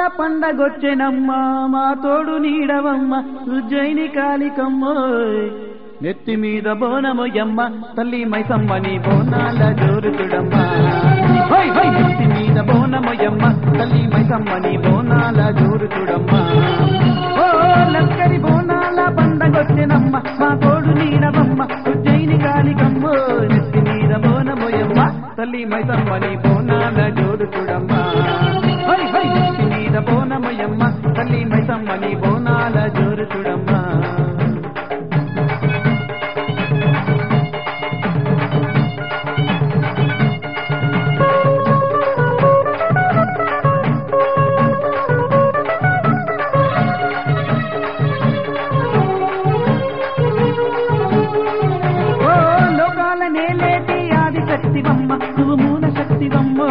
పండగొచ్చెనమ్మ మా తోడు నీడవమ్మ ఉజ్జయిని కాలికమ్మ నెత్తి మీద బోనమొయ్యమ్మ తల్లి మైసమ్మ నీ బోనాల జోరుతుడమ్మ హై హై నెత్తి మీద బోనమొయ్యమ్మ తల్లి మైసమ్మ నీ బోనాల జోరుతుడమ్మ ఓ లక్కరి బోనాల పండగొచ్చెనమ్మ మా తోడు నీడవమ్మ ఉజ్జయిని కాలికమ్మ నెత్తి మీద బోనమొయ్యమ్మ తల్లి మైసమ్మ నీ బోనాల జోరుతుడమ్మ హై హై నెత్తి మీద బోనమొయ్యమ్మ తల్లి మైసమ్మ నీ బోనాల జోరుతుడమ్మ ఓ లోకాల నేలేటి ఆది శక్తివమ్మ నువ్వు మూల శక్తివమ్మ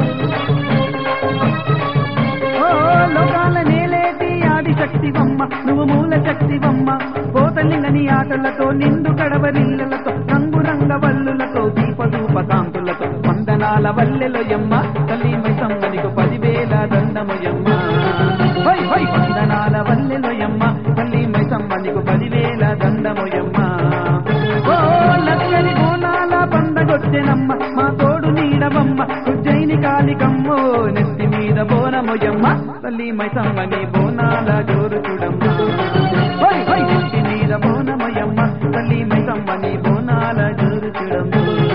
ఓ లోకాల నేలేటి ఆది శక్తివమ్మ నువ్వు మూల శక్తివమ్మ కోతలింగని ఆటలతో నిండు కడవరిల్లలతో రంగు రంగ వల్లులతో దీపదూప కాంతులతో వందనాల వల్లెలొయమ్మ తల్లి మైసమ్మనికు పదివేల దండమయమ్మ హై హై వందనాల వల్లెలొయమ్మ తల్లి మైసమ్మనికు పదివేల దండమయమ్మ ఓ లక్కని బోనాల పండగొచ్చెనమ్మ మా తోడు నీడవమ్మ ఉజ్జయిని కాలికమ్మో నెత్తి మీద బోనమొయ్యమ్మ తల్లి మైసమ్మ నీ బోనాల జోరు చూడమ్మ హై హై నెత్తి మీద బోనమొయ్యమ్మ తల్లి మైసమ్మ నీ బోనాల జోరు చూడమ్మ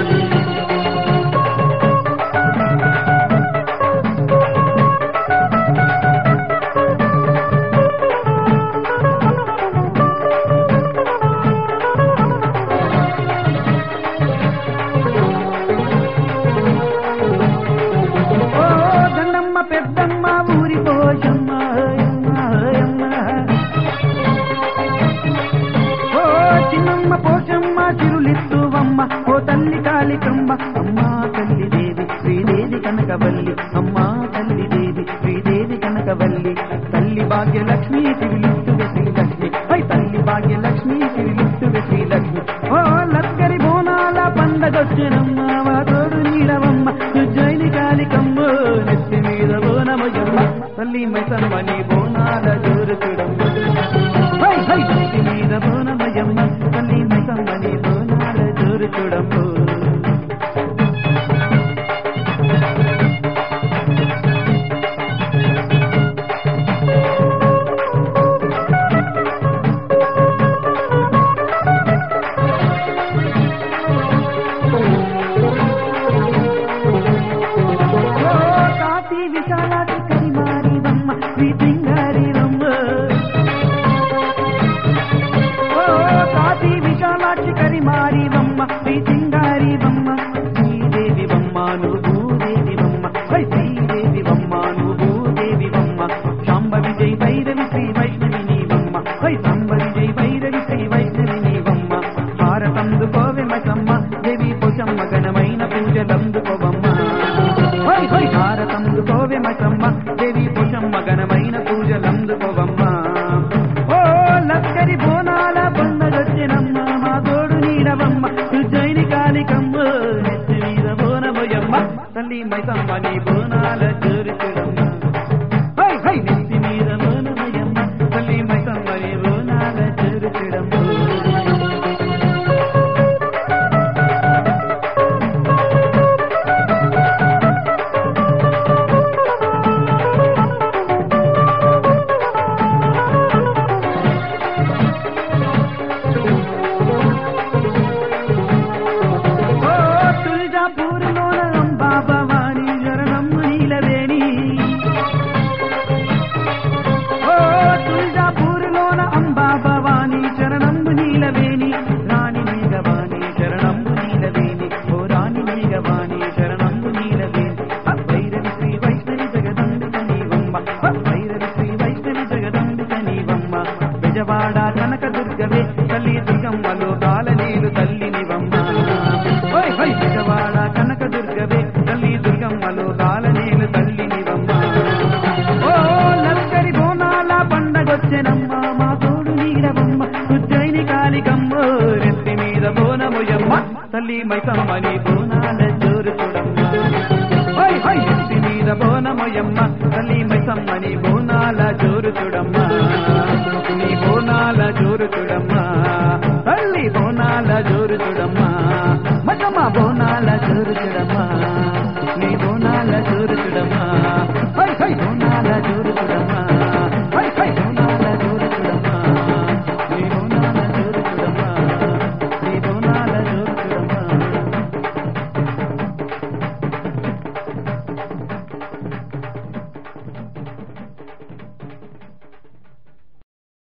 ఓ దండమ్మ పెద్దమ్మ ఊరి పోషమ్మ ఓయమ్మ, ఓయమ్మ. ఓ చిన్నమ్మ పోషమ్మ చిరులిత్తువమ్మ ఓ తల్లి కాళికమ్మ అమ్మా తల్లి దేవి శ్రీదేవి కనకవల్లి అమ్మా తల్లి దేవి శ్రీదేవి కనకవల్లి తల్లి భాగ్యలక్ష్మి తిరులిత్తువే శ్రీలక్ష్మి హై తల్లి భాగ్యలక్ష్మి తిరులిత్తువే శ్రీలక్ష్మి ఓ లక్కరి బోనాల పండగొచ్చినమ్మ మా తోడు నీడవమ్మ ఉజ్జయిని కాలికమ్మ నెత్తి మీద బోనమయ్యమ్మ తల్లి మైసమ్మ నీ బోనాల జోరు చూడమ్మ హై హై నెత్తి మీద బోనమయ్యమ్మ తల్లి మైసమ్మ నీ బోనాల జోరు చూడమ్మ ఓ కాశీ విశాలాటి కరిమారివమ్మ శ్రీ సింగారివమ్మ ఓ కాశీ విశాలాక్షి కరిమారివమ్మ శ్రీ సింగారివమ్మ శ్రీదేవివమ్మ నువ్వు భూదేవివమ్మ హై శ్రీదేవివమ్మ నువ్వు భూదేవివమ్మ శాంబ విజయ్ భైరవి శ్రీ వైష్ణవి నీవమ్మ హై శాంబ విజయ్ భైరవి శ్రీ వైష్ణవి నీవమ్మ భారతందుకోవె మసమ్మ దేవి పోషమ్మ ఘనమైన పూజలందుకోవమ్మ హై హై భారతందుకోవె మసమ్మ దేవి పోషమ్మ ఘనమైన పూజలందుకోవమ్మ ఓ లక్కరి బోనాల పండగొచ్చినమ్మ మా తోడు నీడవమ్మ ఉజ్జయిని కాలికమ్మ నెత్తి మీద బోనమోయమ్మ తల్లి మైసమ్మ నీ బోనాల జోరుచుడమ్మ హై హై నెత్తి మీద బోనమోయమ్మ తల్లి మైసమ్మ నీ బోనాల జోరుచుడమ్మ ఓ తుల్జాపూర్లోన అంబా భవాని శరణమ్మ నీలవేణి ఓ తుల్జాపూర్లోన అంబా భవాని శరణమ్మ నీలవేణి రాణి మేఘవాణి శరణమ్మ నీలవేణి ఓ రాణి మేఘవాణి శరణమ్మ నీలవేణి భైరవి శ్రీ వైష్ణవి జగదంబిక నీవమ్మ భైరవి శ్రీ వైష్ణవి జగదంబిక నీవమ్మ బెజవాడ కనక దుర్గవే తల్లి దుర్గమ్మలో కాలనీలు తల్లి నివమ్మ ఓయ్ హై బెజవాడ కనక దుర్గవే తల్లి దుర్గమ్మలో కాలనీలు తల్లి నివమ్మ ఓ లక్కరి బోనాల పండగొచ్చెనమ్మ మా తోడు నీడవమ్మ ఉజ్జయిని కాలికమ్మ నెత్తి మీద బోనమొయ్యమ్మ తల్లి మైసమ్మ నీ బోనాల జోరు చూడమ్మ హై హై నెత్తి మీద మీద బోనమొయమ్మ తల్లి మైసమ్మని బోనాల జోరు చూడ